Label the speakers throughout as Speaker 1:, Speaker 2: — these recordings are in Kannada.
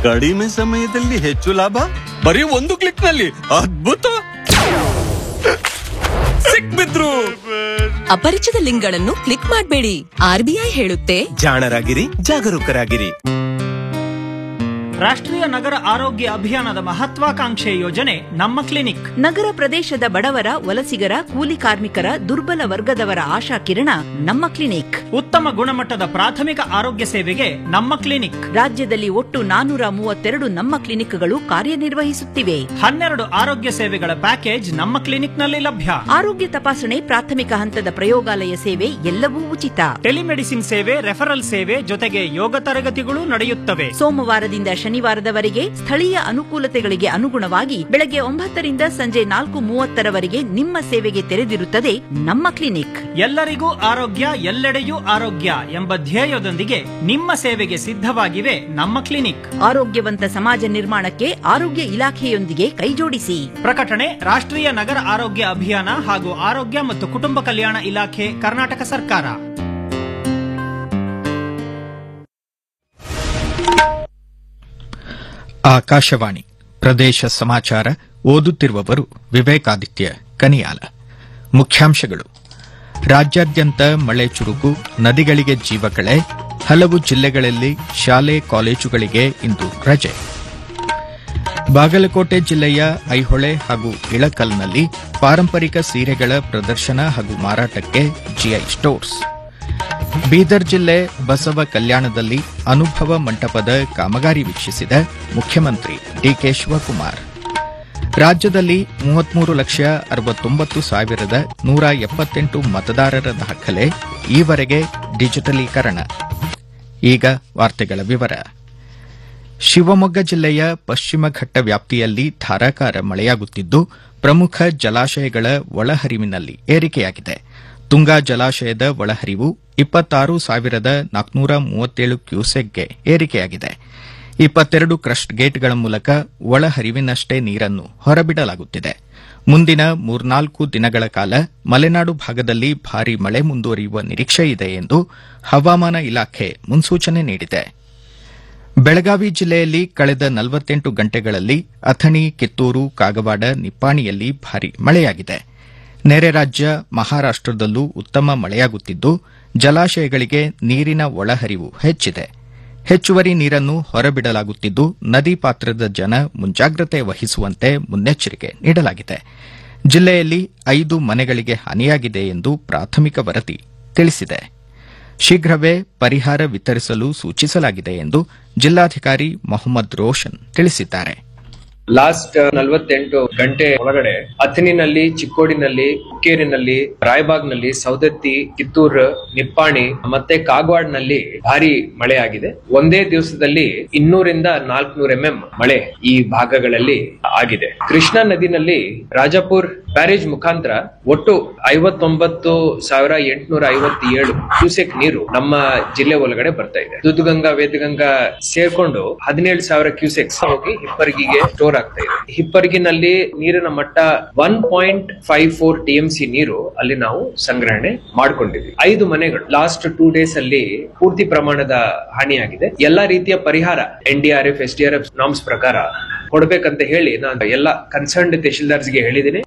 Speaker 1: ಕಡಿಮೆ ಸಮಯದಲ್ಲಿ ಹೆಚ್ಚು ಲಾಭ ಬರೀ ಒಂದು ಕ್ಲಿಕ್ ನಲ್ಲಿ ಅದ್ಭುತ ಸಿಕ್ಬಿದ್ರು
Speaker 2: ಅಪರಿಚಿತ ಲಿಂಕ್ಗಳನ್ನು ಕ್ಲಿಕ್ ಮಾಡಬೇಡಿ ಆರ್ಬಿಐ ಹೇಳುತ್ತೆ
Speaker 3: ಜಾಣರಾಗಿರಿ ಜಾಗರೂಕರಾಗಿರಿ
Speaker 4: ರಾಷ್ಟ್ರೀಯ ನಗರ ಆರೋಗ್ಯ ಅಭಿಯಾನದ ಮಹತ್ವಾಕಾಂಕ್ಷೆ ಯೋಜನೆ ನಮ್ಮ ಕ್ಲಿನಿಕ್
Speaker 5: ನಗರ ಪ್ರದೇಶದ ಬಡವರ ವಲಸಿಗರ ಕೂಲಿ ಕಾರ್ಮಿಕರ ದುರ್ಬಲ ವರ್ಗದವರ ಆಶಾ ಕಿರಣ ನಮ್ಮ ಕ್ಲಿನಿಕ್
Speaker 4: ಉತ್ತಮ ಗುಣಮಟ್ಟದ ಪ್ರಾಥಮಿಕ ಆರೋಗ್ಯ ಸೇವೆಗೆ ನಮ್ಮ ಕ್ಲಿನಿಕ್
Speaker 5: ರಾಜ್ಯದಲ್ಲಿ ಒಟ್ಟು ನಾನೂರ ಮೂವತ್ತೆರಡು ನಮ್ಮ ಕ್ಲಿನಿಕ್ಗಳು ಕಾರ್ಯನಿರ್ವಹಿಸುತ್ತಿವೆ
Speaker 4: ಹನ್ನೆರಡು ಆರೋಗ್ಯ ಸೇವೆಗಳ ಪ್ಯಾಕೇಜ್ ನಮ್ಮ ಕ್ಲಿನಿಕ್ನಲ್ಲಿ ಲಭ್ಯ
Speaker 5: ಆರೋಗ್ಯ ತಪಾಸಣೆ ಪ್ರಾಥಮಿಕ ಹಂತದ ಪ್ರಯೋಗಾಲಯ ಸೇವೆ ಎಲ್ಲವೂ ಉಚಿತ
Speaker 4: ಟೆಲಿಮೆಡಿಸಿನ್ ಸೇವೆ ರೆಫರಲ್ ಸೇವೆ ಜೊತೆಗೆ ಯೋಗ ತರಗತಿಗಳು ನಡೆಯುತ್ತವೆ
Speaker 5: ಸೋಮವಾರದಿಂದ ಶನಿವಾರದವರೆಗೆ ಸ್ಥಳೀಯ ಅನುಕೂಲತೆಗಳಿಗೆ ಅನುಗುಣವಾಗಿ ಬೆಳಗ್ಗೆ ಒಂಬತ್ತರಿಂದ ಸಂಜೆ ನಾಲ್ಕು ಮೂವತ್ತರವರೆಗೆ ನಿಮ್ಮ ಸೇವೆಗೆ ತೆರೆದಿರುತ್ತದೆ ನಮ್ಮ ಕ್ಲಿನಿಕ್
Speaker 4: ಎಲ್ಲರಿಗೂ ಆರೋಗ್ಯ ಎಲ್ಲೆಡೆಯೂ ಆರೋಗ್ಯ ಎಂಬ ಧ್ಯೇಯದೊಂದಿಗೆ ನಿಮ್ಮ ಸೇವೆಗೆ ಸಿದ್ಧವಾಗಿವೆ ನಮ್ಮ ಕ್ಲಿನಿಕ್
Speaker 5: ಆರೋಗ್ಯವಂತ ಸಮಾಜ ನಿರ್ಮಾಣಕ್ಕೆ ಆರೋಗ್ಯ ಇಲಾಖೆಯೊಂದಿಗೆ ಕೈಜೋಡಿಸಿ
Speaker 4: ಪ್ರಕಟಣೆ ರಾಷ್ಟ್ರೀಯ ನಗರ ಆರೋಗ್ಯ ಅಭಿಯಾನ ಹಾಗೂ ಆರೋಗ್ಯ ಮತ್ತು ಕುಟುಂಬ ಕಲ್ಯಾಣ ಇಲಾಖೆ ಕರ್ನಾಟಕ ಸರ್ಕಾರ
Speaker 6: ಆಕಾಶವಾಣಿ ಪ್ರದೇಶ ಸಮಾಚಾರ ಓದುತ್ತಿರುವವರು ವಿವೇಕಾದಿತ್ಯ ಕನಿಯಾಲ ಮುಖ್ಯಾಂಶಗಳು ರಾಜ್ಯಾದ್ಯಂತ ಮಳೆ ಚುರುಕು ನದಿಗಳಿಗೆ ಜೀವಕಳೆ ಹಲವು ಜಿಲ್ಲೆಗಳಲ್ಲಿ ಶಾಲೆ ಕಾಲೇಜುಗಳಿಗೆ ಇಂದು ರಜೆ ಬಾಗಲಕೋಟೆ ಜಿಲ್ಲೆಯ ಐಹೊಳೆ ಹಾಗೂ ಇಳಕಲ್ನಲ್ಲಿ ಪಾರಂಪರಿಕ ಸೀರೆಗಳ ಪ್ರದರ್ಶನ ಹಾಗೂ ಮಾರಾಟಕ್ಕೆ ಜಿಐ ಸ್ಟೋರ್ಸ್ ಬೀದರ್ ಜಿಲ್ಲೆ ಬಸವ ಕಲ್ಯಾಣದಲ್ಲಿ ಅನುಭವ ಮಂಟಪದ ಕಾಮಗಾರಿ ವೀಕ್ಷಿಸಿದ ಮುಖ್ಯಮಂತ್ರಿ ಡಿಕೆ ಶಿವಕುಮಾರ್ ರಾಜ್ಯದಲ್ಲಿ ಮೂವತ್ಮೂರು ಲಕ್ಷ ಅರವತ್ತೊಂಬತ್ತು ಸಾವಿರದ ನೂರ ಎಪ್ಪತ್ತೆಂಟು ಮತದಾರರ ದಾಖಲೆ ಈವರೆಗೆ ಡಿಜಿಟಲೀಕರಣ ಈಗ ವಾರ್ತೆಗಳ ವಿವರ ಶಿವಮೊಗ್ಗ ಜಿಲ್ಲೆಯ ಪಶ್ಚಿಮ ಘಟ್ಟ ವ್ಯಾಪ್ತಿಯಲ್ಲಿ ಧಾರಾಕಾರ ಮಳೆಯಾಗುತ್ತಿದ್ದು ಪ್ರಮುಖ ಜಲಾಶಯಗಳ ಒಳಹರಿವಿನಲ್ಲಿ ಏರಿಕೆಯಾಗಿದೆ ತುಂಗಾ ಜಲಾಶಯದ ಒಳಹರಿವು ಇಪ್ಪತ್ತಾರು ಸಾವಿರದ ನಾಲ್ಕುನೂರ ಮೂವತ್ತೇಳು ಕ್ಯೂಸೆಕ್ಗೆ ಏರಿಕೆಯಾಗಿದೆ ಇಪ್ಪತ್ತೆರಡು ಕ್ರಸ್ಟ್ ಗೇಟ್ಗಳ ಮೂಲಕ ಒಳಹರಿವಿನಷ್ಟೇ ನೀರನ್ನು ಹೊರಬಿಡಲಾಗುತ್ತಿದೆ ಮುಂದಿನ ಮೂರ್ನಾಲ್ಕು ದಿನಗಳ ಕಾಲ ಮಲೆನಾಡು ಭಾಗದಲ್ಲಿ ಭಾರೀ ಮಳೆ ಮುಂದುವರಿಯುವ ನಿರೀಕ್ಷೆಯಿದೆ ಎಂದು ಹವಾಮಾನ ಇಲಾಖೆ ಮುನ್ಸೂಚನೆ ನೀಡಿದೆ ಬೆಳಗಾವಿ ಜಿಲ್ಲೆಯಲ್ಲಿ ಕಳೆದ ನಲವತ್ತೆಂಟು ಗಂಟೆಗಳಲ್ಲಿ ಅಥಣಿ ಕಿತ್ತೂರು ಕಾಗವಾಡ ನಿಪ್ಪಾಣಿಯಲ್ಲಿ ಭಾರೀ ಮಳೆಯಾಗಿದೆ ನೆರೆ ರಾಜ್ಯ ಮಹಾರಾಷ್ಟದಲ್ಲೂ ಉತ್ತಮ ಮಳೆಯಾಗುತ್ತಿದ್ದು ಜಲಾಶಯಗಳಿಗೆ ನೀರಿನ ಒಳಹರಿವು ಹೆಚ್ಚಿದೆ ಹೆಚ್ಚುವರಿ ನೀರನ್ನು ಹೊರಬಿಡಲಾಗುತ್ತಿದ್ದು ನದಿ ಪಾತ್ರದ ಜನ ಮುಂಜಾಗ್ರತೆ ವಹಿಸುವಂತೆ ಮುನ್ನೆಚ್ಚರಿಕೆ ನೀಡಲಾಗಿದೆ ಜಿಲ್ಲೆಯಲ್ಲಿ ಐದು ಮನೆಗಳಿಗೆ ಹಾನಿಯಾಗಿದೆ ಎಂದು ಪ್ರಾಥಮಿಕ ವರದಿ ತಿಳಿಸಿದೆ ಶೀಘ್ರವೇ ಪರಿಹಾರ ವಿತರಿಸಲು ಸೂಚಿಸಲಾಗಿದೆ ಎಂದು ಜಿಲ್ಲಾಧಿಕಾರಿ ಮೊಹಮ್ಮದ್ ರೋಷನ್ ತಿಳಿಸಿದ್ದಾರೆ
Speaker 7: ಲಾಸ್ಟ್ ನಲವತ್ತೆಂಟು ಗಂಟೆ ಒಳಗಡೆ ಅಥಣಿನಲ್ಲಿ ಚಿಕ್ಕೋಡಿನಲ್ಲಿ ಹುಕ್ಕೇರಿನಲ್ಲಿ ರಾಯಬಾಗ್ನಲ್ಲಿ ಸೌದತ್ತಿ ಕಿತ್ತೂರು ನಿಪ್ಪಾಣಿ ಮತ್ತೆ ಕಾಗವಾಡ್ನಲ್ಲಿ ಭಾರಿ ಮಳೆ ಆಗಿದೆ ಒಂದೇ ದಿವಸದಲ್ಲಿ ಇನ್ನೂರಿಂದ ನಾಲ್ಕನೂರ ಎಂಎಂ ಮಳೆ ಈ ಭಾಗಗಳಲ್ಲಿ ಆಗಿದೆ ಕೃಷ್ಣಾ ನದಿನಲ್ಲಿ ರಾಜಾಪುರ್ ಬ್ಯಾರೇಜ್ ಮುಖಾಂತರ ಒಟ್ಟು ಐವತ್ತೊಂಬತ್ತು ಸಾವಿರ ಎಂಟುನೂರ ಐವತ್ತೇಳು ಕ್ಯೂಸೆಕ್ ನೀರು ನಮ್ಮ ಜಿಲ್ಲೆ ಒಳಗಡೆ ಬರ್ತಾ ಇದೆ ದುದ್ಗಂಗಾ ವೇದಗಂಗಾ ಸೇರ್ಕೊಂಡು ಹದಿನೇಳು ಸಾವಿರ ಕ್ಯೂಸೆಕ್ಸ್ ಹೋಗಿ ಹಿಪ್ಪರಿಗಿಗೆ ಸ್ಟೋರ್ ಆಗ್ತಾ ಇದೆ ಹಿಪ್ಪರಿಗಿನಲ್ಲಿ ನೀರಿನ ಮಟ್ಟ one point five four TMC ನೀರು ಅಲ್ಲಿ ನಾವು ಸಂಗ್ರಹಣೆ ಮಾಡ್ಕೊಂಡಿದ್ವಿ ಐದು ಮನೆಗಳು ಲಾಸ್ಟ್ ಟೂ ಡೇಸ್ ಅಲ್ಲಿ ಪೂರ್ತಿ ಪ್ರಮಾಣದ ಹಾನಿಯಾಗಿದೆ ಎಲ್ಲಾ ರೀತಿಯ ಪರಿಹಾರ N D R F S D R F norms ಪ್ರಕಾರ ಕೊಡ್ಬೇಕಂತ ಹೇಳಿ ನಾನು ಎಲ್ಲ ಕನ್ಸರ್ನ್ಡ್ ತಹಶೀಲ್ದಾರ್ಸ್ಗೆ ಹೇಳಿದ್ದೀನಿ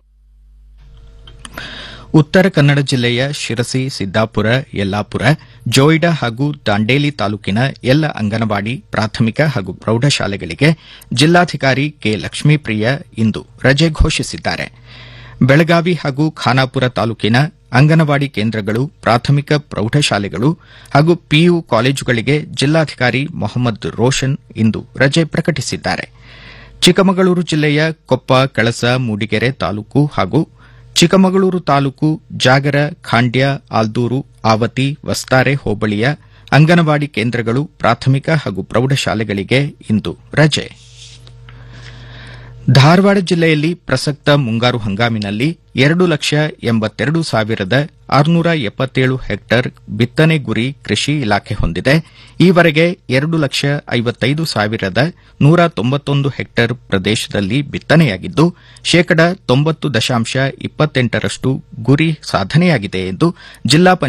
Speaker 6: ಉತ್ತರ ಕನ್ನಡ ಜಿಲ್ಲೆಯ ಶಿರಸಿ ಸಿದ್ದಾಪುರ ಯಲ್ಲಾಪುರ ಜೋಯಿಡಾ ಹಾಗೂ ದಾಂಡೇಲಿ ತಾಲೂಕಿನ ಎಲ್ಲ ಅಂಗನವಾಡಿ ಪ್ರಾಥಮಿಕ ಹಾಗೂ ಪ್ರೌಢಶಾಲೆಗಳಿಗೆ ಜಿಲ್ಲಾಧಿಕಾರಿ ಕೆ ಲಕ್ಷ್ಮೀಪ್ರಿಯ ಇಂದು ರಜೆ ಘೋಷಿಸಿದ್ದಾರೆ ಬೆಳಗಾವಿ ಹಾಗೂ ಖಾನಾಪುರ ತಾಲೂಕಿನ ಅಂಗನವಾಡಿ ಕೇಂದ್ರಗಳು ಪ್ರಾಥಮಿಕ ಪ್ರೌಢಶಾಲೆಗಳು ಹಾಗೂ ಪಿಯು ಕಾಲೇಜುಗಳಿಗೆ ಜಿಲ್ಲಾಧಿಕಾರಿ ಮೊಹಮ್ಮದ್ ರೋಷನ್ ಇಂದು ರಜೆ ಪ್ರಕಟಿಸಿದ್ದಾರೆ ಚಿಕ್ಕಮಗಳೂರು ಜಿಲ್ಲೆಯ ಕೊಪ್ಪ ಕಳಸ ಮೂಡಿಗೆರೆ ತಾಲೂಕು ಹಾಗೂ ಚಿಕ್ಕಮಗಳೂರು ತಾಲೂಕು ಜಾಗರ ಖಾಂಡ್ಯ ಆಲ್ದೂರು ಆವತಿ ವಸ್ತಾರೆ ಹೋಬಳಿಯ ಅಂಗನವಾಡಿ ಕೇಂದ್ರಗಳು ಪ್ರಾಥಮಿಕ ಹಾಗೂ ಪ್ರೌಢಶಾಲೆಗಳಿಗೆ ಇಂದು ರಜೆ ಧಾರವಾಡ ಜಿಲ್ಲೆಯಲ್ಲಿ ಪ್ರಸಕ್ತ ಮುಂಗಾರು ಹಂಗಾಮಿನಲ್ಲಿ ಎರಡು ಲಕ್ಷ ಎಂಬತ್ತೆರಡು ಸಾವಿರದ ಆರುನೂರ ಎಪ್ಪತ್ತೇಳು ಹೆಕ್ಟೇರ್ ಬಿತ್ತನೆ ಗುರಿ ಕೃಷಿ ಇಲಾಖೆ ಹೊಂದಿದೆ ಈವರೆಗೆ ಎರಡು ಲಕ್ಷ ಐವತ್ತೈದು ಸಾವಿರದ ನೂರ ತೊಂಬತ್ತೊಂದು ಹೆಕ್ಟೇರ್ ಪ್ರದೇಶದಲ್ಲಿ ಬಿತ್ತನೆಯಾಗಿದ್ದು ಶೇಕಡ ತೊಂಬತ್ತು ದಶಾಂಶ ಇಪ್ಪತ್ತೆಂಟರಷ್ಟು ಗುರಿ ಸಾಧನೆಯಾಗಿದೆ ಎಂದು ಜಿಲ್ಲಾ